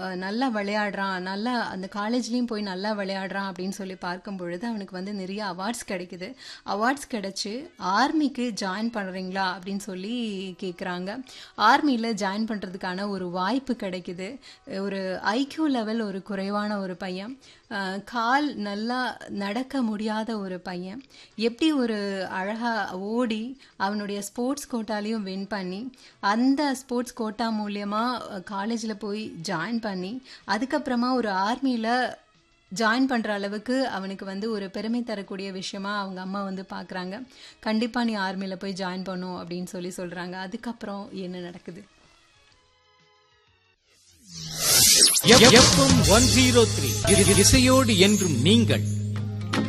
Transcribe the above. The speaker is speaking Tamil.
அஹ், நல்லா விளையாடுறான் நல்லா அந்த காலேஜ்லேயும் போய் நல்லா விளையாடுறான் அப்படின்னு சொல்லி பார்க்கும் பொழுது அவனுக்கு வந்து நிறைய அவார்ட்ஸ் கிடைக்குது அவார்ட்ஸ் கிடைச்சு ஆர்மிக்கு ஜாயின் பண்ணுறீங்களா அப்படின்னு சொல்லி கேட்குறாங்க ஆர்மியில் ஜாயின் பண்ணுறதுக்கான ஒரு வாய்ப்பு கிடைக்குது ஒரு ஐக்யூ லெவல் ஒரு குறைவான ஒரு பையன் அஹ், கால் நல்லா நடக்க முடியாத ஒரு பையன் எப்படி ஒரு அழகாக ஓடி அவனுடைய ஸ்போர்ட்ஸ் கோட்டாலையும் வின் பண்ணி அந்த ஸ்போர்ட்ஸ் கோட்டா மூலியமாக காலேஜில் போய் ஜாயின் பண்ணி அதுக்கப்புறமா ஒரு ஆர்மியில் ஜாயின் பண்ணுற அளவுக்கு அவனுக்கு வந்து ஒரு பெருமை தரக்கூடிய விஷயமா அவங்க அம்மா வந்து பார்க்குறாங்க கண்டிப்பாக நீ ஆர்மியில் போய் ஜாயின் பண்ணும் அப்படின்னு சொல்லி சொல்கிறாங்க அதுக்கப்புறம் என்ன நடக்குது எஃப்எம் ஒன் ஜீரோ த்ரீ இசையோடு என்றும் நீங்கள்